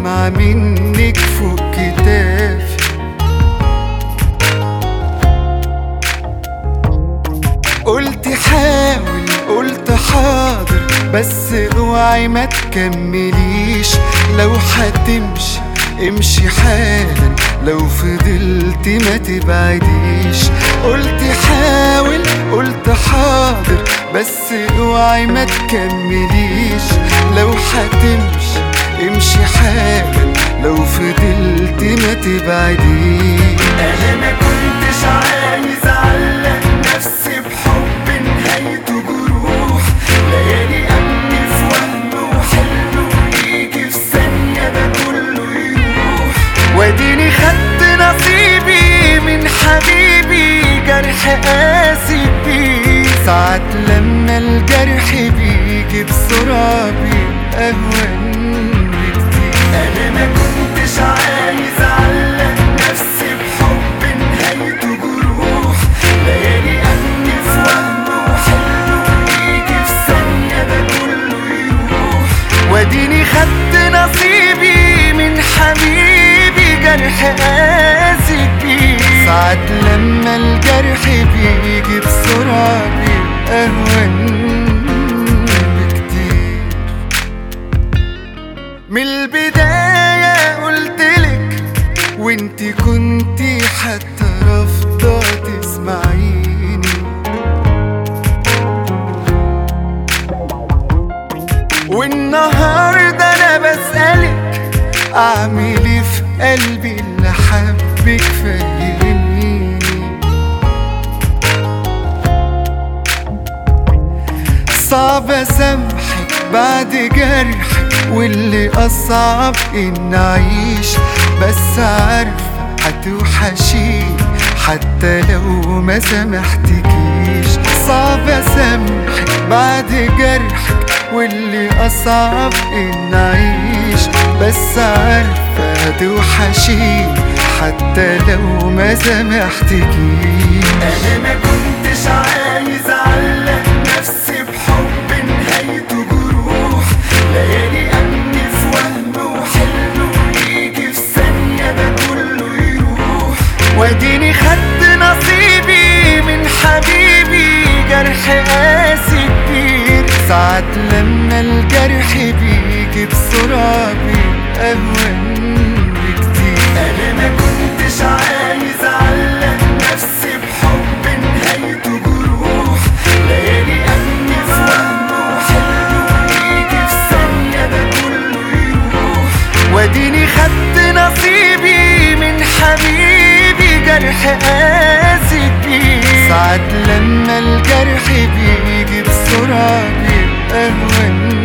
دمعة منك فوق كتافي قلت حاول قلت حاضر بس اوعي ما تكمليش لو هتمشي امشي حالا لو فضلت ما تبعديش قلت حاول قلت حاضر بس اوعي ما تكمليش لو هتمشي امشي حالا لو فضلت ما تبعديش انا ما كنتش عايز اعلق نفسي بحب نهايته جروح ليالي امني في وهم وحلم ويجي في ثانيه ده كله يروح واديني خدت نصيبي من حبيبي جرح قاسي بيه ساعات لما الجرح بيجي بسرعة بيبقى أهون بكتير انا ما كنتش عايز اعلق نفسي بحب نهايته جروح ليالي امني في وهم وحلم ويجي في ثانيه ده كله يروح واديني خدت نصيبي من حبيبي جرح قاسي بيه ساعات لما الجرح بيجي بسرعة بيبقى أهون بكتير من البداية قلتلك وانتي كنتي حتى رافضة تسمعيني والنهاردة أنا بسألك أعمل إيه في قلبي اللي حبك فهميني صعب أسامحك بعد جرحك واللي أصعب إن أعيش بس عارفة هتوحشيني حتى لو ما سامحتكيش صعب أسامحك بعد جرحك واللي أصعب إن أعيش بس عارفة هتوحشيني حتى لو ما سامحتكيش انا ما كنتش عايز اعلق نفسي بحب نهايته جروح ليالي امني في وهم وحلم ويجي في ثانيه ده كله يروح واديني خدت نصيبي من حبيبي جرح قاسي كبير ساعات لما الجرح بيجي بسرعة بيبقى أهون بكتير انا ما كنتش عايز اعلق نفسي بحب نهايته جروح ليالي امني في وهم وحلم ويجي في ثانيه ده كله يروح واديني خدت نصيبي من حبيبي جرح قاسي كبير ساعات لما الجرح بيجي بسرعة بيبقى أهون